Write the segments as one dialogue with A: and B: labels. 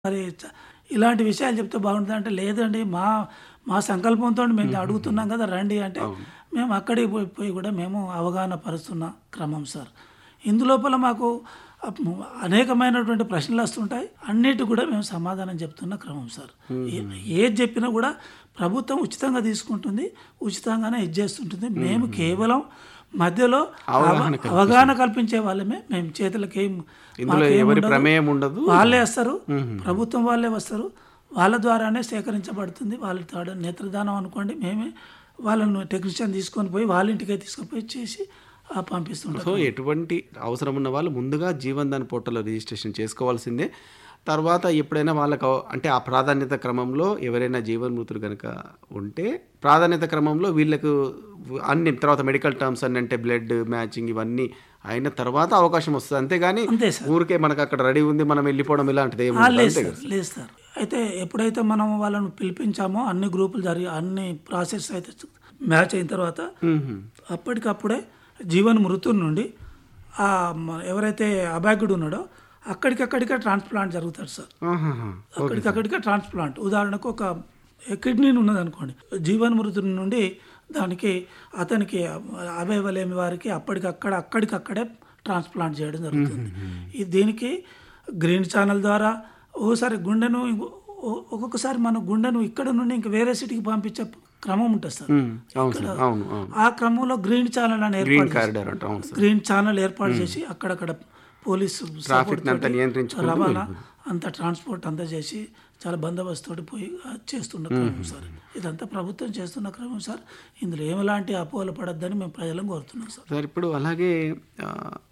A: మరి చ- ఇలాంటి విషయాలు చెప్తే బాగుంటుంది అంటే లేదండి మా మా సంకల్పంతో మేము అడుగుతున్నాం కదా రండి అంటే మేము అక్కడికి పోయి పోయి కూడా మేము అవగాహన పరుస్తున్న క్రమం సార్ ఇందులోపల మాకు అప్- అనేకమైనటువంటి ప్రశ్నలు వస్తుంటాయి అన్నిటి కూడా మేము సమాధానం చెప్తున్న క్రమం సార్ ఏ- ఏది చెప్పినా కూడా ప్రభుత్వం ఉచితంగా తీసుకుంటుంది ఉచితంగానే ఇది చేస్తుంటుంది మేము కేవలం మధ్యలో
B: అవగాహన
A: అవ- అవగాహన కల్పించే వాళ్ళమే మేము చేతులకి ఏం
B: ఇందులో
A: మాకేం
B: ఎవరి
A: ఉండదు.
B: ప్రమేయం ఉండదు
A: వాళ్ళే వస్తారు ప్రభుత్వం వాళ్ళే వస్తారు వాళ్ళ ద్వారానే సేకరించబడుతుంది వాళ్ళ తాడు నేత్రదానం అనుకోండి మేమే వాళ్ళను టెక్నీషియన్ తీసుకొని పోయి వాళ్ళ ఇంటికే తీసుకుపోయి చేసి ఆ పంపిస్తుంటాం
B: సో ఎటువంటి అవసరం ఉన్న వాళ్ళు ముందుగా జీవన్ దాని పోర్టల్లో రిజిస్ట్రేషన్ చేసుకోవాల్సిందే తర్వాత ఎప్పుడైనా వాళ్ళకు అవ- అంటే ఆ ప్రాధాన్యత క్రమంలో ఎవరైనా జీవన్ మృతులు కనుక ఉంటే ప్రాధాన్యత క్రమంలో వీళ్ళకు అన్ని తర్వాత మెడికల్ టర్మ్స్ అన్ని అంటే బ్లడ్ మ్యాచింగ్ ఇవన్నీ అయిన తర్వాత అవకాశం వస్తుంది అంతేగాని
A: అంతే సార్
B: ఊరికే మనకు అక్కడ రెడీ ఉంది మనం వెళ్ళిపోవడం ఇలాంటిది ఏమి
A: ఆ,
B: ఉండదు.
A: లేదు
B: అంతే
A: సార్ లేదు సార్ అయితే ఎప్పుడైతే మనం వాళ్ళను పిలిపించామో అన్ని గ్రూపులు జరిగి అన్ని ప్రాసెస్ అయితే మ్యాచ్ అయిన తర్వాత
B: మ్మ్.
A: అప్పటికప్పుడే జీవన్ మృతుల నుండి ఆ మ- ఎవరైతే అబాగ్యుడు ఉన్నాడో అక్కడికక్కడికే ట్రాన్స్ప్లాంట్ జరుగుతాడు సార్
B: ఆహాహా.
A: అక్కడికక్కడికే ట్రాన్స్ప్లాంట్ ఉదాహరణకు ఒక కిడ్నీ ఉన్నది అనుకోండి జీవన్ మృతుడి నుండి దానికి అతనికి అవయవలేమి వారికి అప్పటికక్కడ అక్కడికక్కడే ట్రాన్స్ప్లాంట్ చేయడం జరుగుతుంది ఇది దీనికి గ్రీన్ ఛానల్ ద్వారా ఓసారి గుండెను ఇంకో- ఒ- ఒక్కొక్కసారి మన గుండెను ఇక్కడ నుండి ఇంక వేరే సిటీకి పంపించే క్రమం ఉంటుంది సార్
B: మ్మ్. అవును సార్ అవును అవును
A: ఆ క్రమంలో గ్రీన్ ఛానల్ అని
B: గ్రీన్
A: ఏర్పాటు
B: కారిడార్ అంట అవును సార్
A: గ్రీన్ ఛానల్ ఏర్పాటు చేసి అక్కడక్కడ పోలీసు
B: ట్రాఫిక్
A: support
B: అంతా
A: తోటి
B: నియంత్రించుకుంటూ
A: రవాణా అంత ట్రాన్స్పోర్ట్ అంతా చేసి చాలా బందోబస్తు తోటి పోయి ఆ చేస్తున్న క్రమం సార్ ఇదంతా ప్రభుత్వం చేస్తున్న క్రమం సార్ ఇందులో ఏమలాంటి అపోహలు పడద్దని మేము ప్రజలను కోరుతున్నాం సార్
B: సార్ ఇప్పుడు అలాగే ఆ,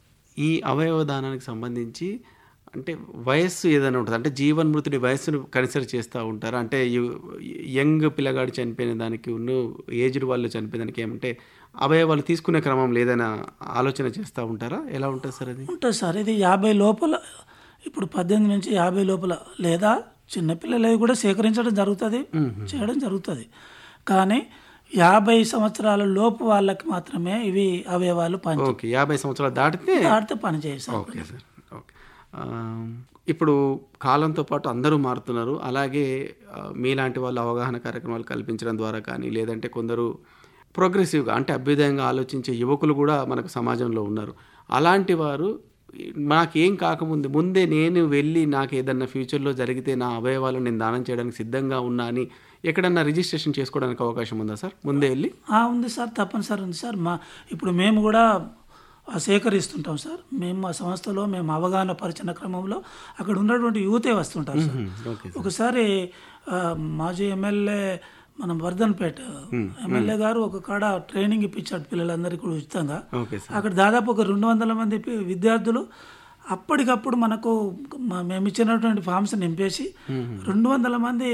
B: ఈ అవయవ దానానికి సంబంధించి అంటే వయస్సు ఏదైనా ఉంటుంది అంటే జీవన్ మృతుడి వయస్సును కన్సిడర్ చేస్తూ ఉంటారు అంటే యు- యంగ్ పిల్లగాడు చనిపోయిన దానికి ఉన్న ఏజ్డ్ వాళ్ళు చనిపోయిన దానికి ఏమంటే అవయవాలు తీసుకునే క్రమంలో ఏదైనా ఆలోచన చేస్తూ ఉంటారా ఎలా ఉంటుంది సార్ అది
A: ఉంటుంది సార్ ఇది యాభై లోపల ఇప్పుడు పద్దెనిమిది నుంచి యాభై లోపల లేదా చిన్నపిల్లలవి కూడా సేకరించడం జరుగుతుంది చేయడం జరుగుతుంది కానీ యాభై సంవత్సరాల లోపు వాళ్ళకి మాత్రమే ఇవి అవయవాలు పని
B: ఓకే యాభై సంవత్సరాలు దాటితే
A: ఆడితే పని చేస్తాం
B: ఓకే సార్ ఓకే ఆ, ఇప్పుడు కాలంతో పాటు అందరూ మారుతున్నారు అలాగే ఆ, మీలాంటి వాళ్ళు అవగాహన కార్యక్రమాలు కల్పించడం ద్వారా కానీ లేదంటే కొందరు ప్రోగ్రెసివ్గా అంటే అభ్యుదయంగా ఆలోచించే యువకులు కూడా మనకు సమాజంలో ఉన్నారు అలాంటి వారు నాకేం కాకముందు ముందే నేను వెళ్ళి నాకు ఏదన్నా ఫ్యూచర్లో జరిగితే నా అవయవాలను నేను దానం చేయడానికి సిద్ధంగా ఉన్నా అని ఎక్కడన్నా రిజిస్ట్రేషన్ చేసుకోవడానికి అవకాశం ఉందా సార్ ముందే వెళ్ళి
A: ఆ, ఉంది సార్ తప్పనిసరి ఉంది సార్ మా ఇప్పుడు మేము కూడా ఆ, సేకరిస్తుంటాం సార్ మేము మా సంస్థలో మేము అవగాహన పరిచిన క్రమంలో అక్కడ ఉన్నటువంటి యూతే వస్తుంటారు సార్
B: ఓకే
A: ఒకసారి ఆ, మాజీ ఎమ్మెల్యే మనం వర్ధన్పేట ఎమ్మెల్యే గారు ఒక కాడ ట్రైనింగ్ ఇప్పించాడు పిల్లలందరికీ కూడా ఉచితంగా
B: ఓకే సార్
A: అక్కడ దాదాపు ఒక రెండు వందల మంది పి- విద్యార్థులు అప్పటికప్పుడు మనకు మ- మేము ఇచ్చినటువంటి ఫామ్స్ నింపేసి రెండు వందల మంది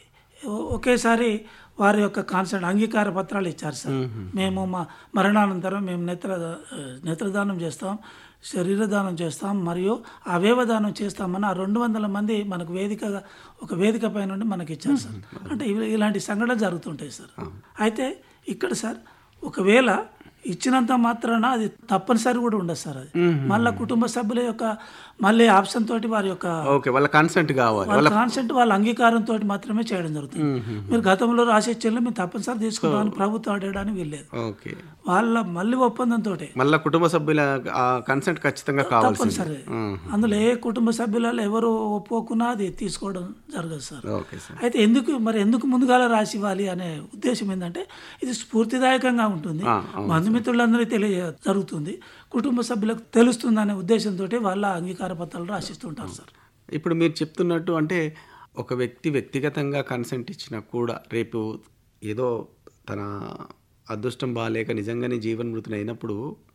A: ఒ- ఒకేసారి వారి యొక్క కాన్సెంట్ అంగీకార పత్రాలు ఇచ్చారు సార్ మేము మా మరణానంతరం మేము నేత్ర నేత్రదానం చేస్తాం శరీరదానం చేస్తాం మరియు అవయవదానం చేస్తామని ఆ రెండు వందల మంది మనకు వేదికగా ఒక వేదిక పైన నుండి మనకి ఇచ్చారు సార్ అంటే ఇవి- ఇలాంటి సంఘటనలు జరుగుతుంటాయి సార్ అయితే ఇక్కడ సార్ ఒకవేళ ఇచ్చినంత మాత్రాన అది తప్పనిసరి కూడా ఉండదు సార్ అది మళ్ళీ కుటుంబ సభ్యుల యొక్క మళ్ళీ ఆప్షన్ తోటి వారి యొక్క
B: ఓకే వాళ్ళ కన్సెంట్ కావాలి
A: వాళ్ళ కాన్సెంట్ వాళ్ళ అంగీకారంతో మాత్రమే చేయడం జరుగుతుంది మీరు గతంలో రాసే చెల్లి మేము తప్పనిసరి తీసుకుంటామని ప్రభుత్వం అడగడానికి వీల్లేదు
B: ఓకే
A: వాళ్ళ మళ్ళీ ఒప్పందంతో
B: మళ్ళా కుటుంబ సభ్యుల కన్సెంట్ ఖచ్చితంగా కావాల్సింది
A: తప్పనిసరి అందులో ఏ కుటుంబ సభ్యులలో ఎవరు ఒప్పుకోకున్నా అది తీసుకోవడం జరగదు సార్
B: ఓకే సార్
A: అయితే ఎందుకు మరి ఎందుకు ముందుగాల రాసి ఇవ్వాలి అనే ఉద్దేశం ఏంటంటే ఇది స్ఫూర్తిదాయకంగా ఉంటుంది
B: ఆ, అవును
A: బంధుమిత్రులందరికీ తెలియ జరుగుతుంది కుటుంబ సభ్యులకు తెలుస్తుంది అనే ఉద్దేశంతో వాళ్ళ అంగీకార పత్రాలు రాసిస్తుంటారు సార్
B: ఇప్పుడు మీరు చెప్తున్నట్టు అంటే ఒక వ్యక్తి వ్యక్తిగతంగా కన్సెంట్ ఇచ్చినా కూడా రేపు ఏదో తన అదృష్టం బాగాలేక నిజంగానే జీవన్ మృతులు అయినప్పుడు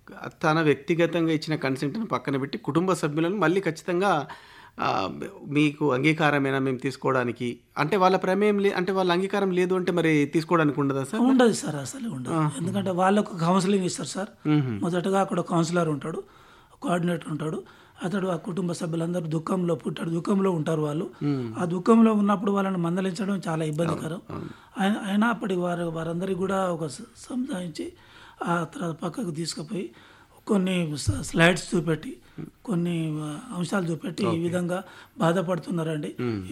B: తన వ్యక్తిగతంగా ఇచ్చిన కన్సెంట్ని పక్కన పెట్టి కుటుంబ సభ్యులను మళ్ళీ ఖచ్చితంగా ఆ, మీకు అంగీకారమేనా మేము తీసుకోవడానికి అంటే వాళ్ళ ప్రమేయం లే అంటే వాళ్ళ అంగీకారం లేదు అంటే మరి తీసుకోవడానికి ఉండదా సార్
A: ఉండదు సార్ అసలు ఉండదు ఎందుకంటే వాళ్ళకు కౌన్సిలింగ్ ఇస్తారు సార్ మొదటగా అక్కడ కౌన్సిలర్ ఉంటాడు కోఆర్డినేటర్ ఉంటాడు అతడు ఆ కుటుంబ సభ్యులందరూ దుఃఖంలో పుట్టాడు దుఃఖంలో ఉంటారు వాళ్ళు ఆ దుఃఖంలో ఉన్నప్పుడు వాళ్ళని మందలించడం చాలా ఇబ్బందికరం ఆయన అయినా అప్పటి వారు వారందరికీ కూడా ఒక స- సంధానించి ఆ తర్వాత పక్కకు తీసుకుపోయి కొన్ని స- స్లైడ్స్ చూపెట్టి కొన్ని ఆ, అంశాలు చూపెట్టి ఈ విధంగా బాధపడుతున్నారండి